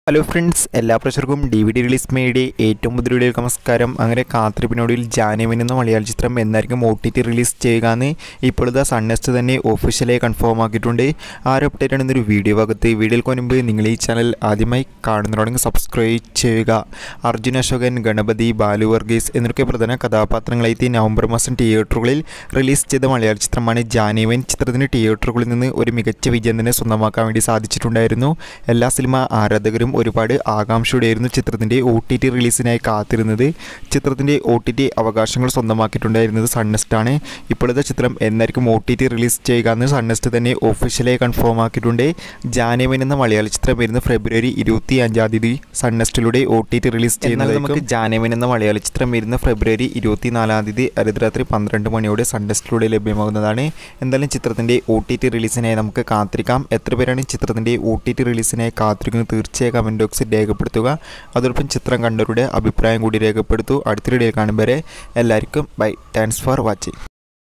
hello friends എല്ലാ പ്രേക്ഷകർക്കും D V D release മേയുടെ ഏറ്റവും പുതിയ വീഡിയോയിലേക്ക് നമസ്കാരം അങ്ങനെ കാത്തിരിപ്പിനോടിൽ ജാനുവിൻ എന്ന മലയാള ചിത്രം എന്നായിരിക്കും ഒ ടി ടി റിലീസ് ചെയ്യുക എന്ന് ഇപ്പോഴത്തെ സൺനെസ്റ്റ് തന്നെ ഒഫീഷ്യലായി കൺഫേം ആക്കിയിട്ടുണ്ട് ആ ഒരു അപ്ഡേറ്റ് ആണ് ഇന്നൊരു വീഡിയോ ഭാഗത്ത് വീഡിയോയ്ക്ക് മുൻപ് നിങ്ങൾ ഈ ചാനൽ ആദ്യമായി കാണുന്നതോടെങ്കിൽ സബ്സ്ക്രൈബ് ചെയ്യുക അർജുൻ അശോകൻ ഗണപതി ബാലു വർഗീസ് എന്നൊക്കെ പ്രധാന കഥാപാത്രങ്ങളായി നവംബർ മാസം തിയേറ്ററുകളിൽ റിലീസ് ചെയ്ത മലയാള ചിത്രമാണ് ജാനുവൻ ചിത്രത്തിന് തിയേറ്ററുകളിൽ നിന്ന് ഒരു മികച്ച വിജയം തന്നെ സ്വന്തമാക്കാൻ വേണ്ടി സാധിച്ചിട്ടുണ്ടായിരുന്നു എല്ലാ സിനിമ ആരാധകരും ഒരുപാട് ആകാംക്ഷയോടെയായിരുന്നു ചിത്രത്തിൻ്റെ ഒ ടി ടി റിലീസിനായി കാത്തിരുന്നത് ചിത്രത്തിൻ്റെ ഒ ടി ടി അവകാശങ്ങൾ സ്വന്തമാക്കിയിട്ടുണ്ടായിരുന്നത് സൺനെസ്റ്റാണ് ഇപ്പോഴത്തെ ചിത്രം എന്നായിരിക്കും ഒ ടി ടി റിലീസ് ചെയ്യുക എന്ന് സൺനെസ്റ്റ് തന്നെ ഒഫീഷ്യലായി കൺഫേം ആക്കിയിട്ടുണ്ട് ജാനുവൻ എന്ന മലയാള ചിത്രം വരുന്ന ഫെബ്രുവരി ഇരുപത്തി അഞ്ചാം തീയതി സൺനെസ്റ്റിലൂടെ ഒ ടി ടി റിലീസ് ചെയ്യുന്നത് നമുക്ക് ജാനുവൻ എന്ന മലയാള ചിത്രം വരുന്ന ഫെബ്രുവരി ഇരുപത്തി നാലാം തീയതി അർദ്ധരാത്രി പന്ത്രണ്ട് മണിയോടെ സൺനെസ്റ്റിലൂടെ ലഭ്യമാകുന്നതാണ് എന്തായാലും ചിത്രത്തിൻ്റെ ഒ ടി ടി റിലീസിനായി നമുക്ക് കാത്തിരിക്കാം എത്ര പേരാണ് ചിത്രത്തിൻ്റെ ഒ ടി ടി റിലീസിനായി കാത്തിരിക്കുന്നത് തീർച്ചയായും കമൻറ്റ് ബോക്സിൽ രേഖപ്പെടുത്തുക അതോടൊപ്പം ചിത്രം കണ്ടവരുടെ അഭിപ്രായം കൂടി രേഖപ്പെടുത്തൂ അടുത്തൊരു ഡേ കാണും വരെ എല്ലാവർക്കും ബൈ താങ്ക്സ് ഫോർ വാച്ചിങ്